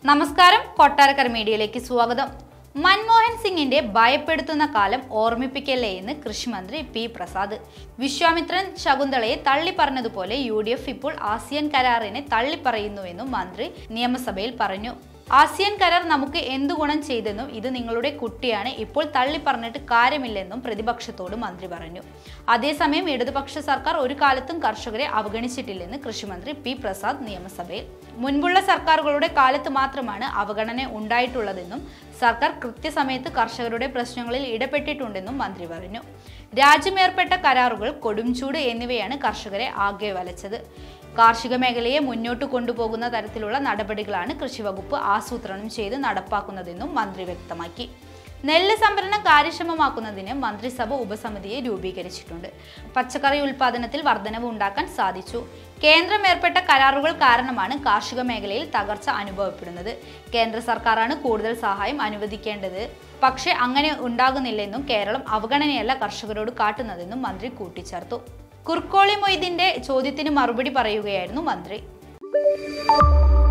നമസ്കാരം കൊട്ടാരക്കര മീഡിയയിലേക്ക് സ്വാഗതം മൻമോഹൻ സിംഗിന്റെ ഭയപ്പെടുത്തുന്ന കാലം ഓർമ്മിപ്പിക്കല്ലേ എന്ന് കൃഷിമന്ത്രി പി പ്രസാദ് വിശ്വാമിത്രൻ ശകുന്തളയെ തള്ളിപ്പറഞ്ഞതുപോലെ യു ഡി എഫ് ഇപ്പോൾ ആസിയൻ കരാറിനെ തള്ളിപ്പറയുന്നുവെന്നും മന്ത്രി നിയമസഭയിൽ പറഞ്ഞു ആസിയൻ കരാർ നമുക്ക് എന്തു ഗുണം ചെയ്തെന്നും ഇത് നിങ്ങളുടെ കുട്ടിയാണ് ഇപ്പോൾ തള്ളിപ്പറഞ്ഞിട്ട് കാര്യമില്ലെന്നും പ്രതിപക്ഷത്തോട് മന്ത്രി പറഞ്ഞു അതേസമയം ഇടതുപക്ഷ സർക്കാർ ഒരു കാലത്തും കർഷകരെ അവഗണിച്ചിട്ടില്ലെന്ന് കൃഷിമന്ത്രി പി പ്രസാദ് നിയമസഭയിൽ മുൻപുള്ള സർക്കാരുകളുടെ കാലത്ത് മാത്രമാണ് അവഗണന ഉണ്ടായിട്ടുള്ളതെന്നും സർക്കാർ കൃത്യസമയത്ത് കർഷകരുടെ പ്രശ്നങ്ങളിൽ ഇടപെട്ടിട്ടുണ്ടെന്നും മന്ത്രി പറഞ്ഞു രാജ്യമേർപ്പെട്ട കരാറുകൾ കൊടുംചൂട് എന്നിവയാണ് കർഷകരെ ആകെ വലച്ചത് കാർഷിക മേഖലയെ മുന്നോട്ട് കൊണ്ടുപോകുന്ന തരത്തിലുള്ള നടപടികളാണ് കൃഷിവകുപ്പ് ആസൂത്രണം ചെയ്ത് നടപ്പാക്കുന്നതെന്നും മന്ത്രി വ്യക്തമാക്കി നെല്ല് സംഭരണം കാര്യക്ഷമമാക്കുന്നതിന് മന്ത്രിസഭ ഉപസമിതിയെ രൂപീകരിച്ചിട്ടുണ്ട് പച്ചക്കറി ഉൽപാദനത്തിൽ വർധനവ് ഉണ്ടാക്കാൻ സാധിച്ചു കേന്ദ്രം ഏർപ്പെട്ട കരാറുകൾ കാരണമാണ് കാർഷിക മേഖലയിൽ തകർച്ച അനുഭവപ്പെടുന്നത് കേന്ദ്ര സർക്കാരാണ് കൂടുതൽ സഹായം അനുവദിക്കേണ്ടത് പക്ഷേ അങ്ങനെ ഉണ്ടാകുന്നില്ലെന്നും കേരളം അവഗണനയല്ല കർഷകരോട് കാട്ടുന്നതെന്നും മന്ത്രി കൂട്ടിച്ചേർത്തു കുർക്കോളി മൊയ്തീന്റെ ചോദ്യത്തിന് മറുപടി പറയുകയായിരുന്നു മന്ത്രി